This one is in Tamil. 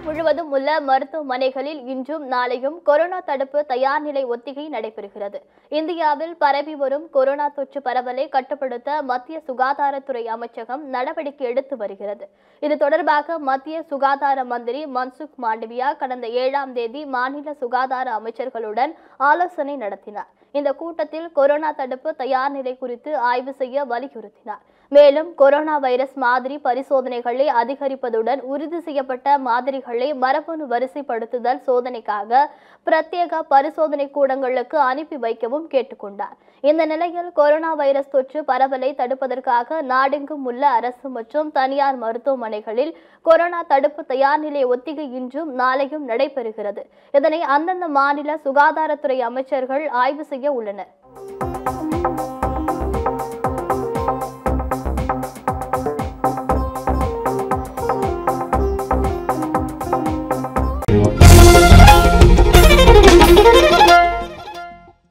முழுவதும் உள்ள மருத்துவமனைகளில் இன்றும் நாளையும் கொரோனா தடுப்பு தயார் நிலை ஒத்திகை நடைபெறுகிறது இந்தியாவில் பரவி வரும் கொரோனா தொற்று பரவலை கட்டுப்படுத்த மத்திய சுகாதாரத்துறை அமைச்சகம் நடவடிக்கை எடுத்து வருகிறது இது தொடர்பாக மத்திய சுகாதார மந்திரி மன்சுக் மாண்டவியா கடந்த ஏழாம் தேதி மாநில சுகாதார அமைச்சர்களுடன் ஆலோசனை நடத்தினார் இந்த கூட்டத்தில் கொரோனா தடுப்பு தயார் நிலை குறித்து ஆய்வு செய்ய வலியுறுத்தினார் மேலும் கொரோனா வைரஸ் மாதிரி பரிசோதனைகளை அதிகரிப்பதுடன் உறுதி செய்யப்பட்ட மாதிரிகளை மரபணு வரிசைப்படுத்துதல் சோதனைக்காக பிரத்யேக பரிசோதனை கூடங்களுக்கு அனுப்பி வைக்கவும் கேட்டுக்கொண்டார் இந்த நிலையில் கொரோனா வைரஸ் தொற்று பரவலை தடுப்பதற்காக நாடெங்கும் உள்ள அரசு மற்றும் தனியார் மருத்துவமனைகளில் கொரோனா தடுப்பு தயார் நிலை ஒத்திகை இன்றும் நாளையும் நடைபெறுகிறது இதனை அந்தந்த மாநில சுகாதாரத்துறை அமைச்சர்கள் ஆய்வு செய்ய உள்ளனர்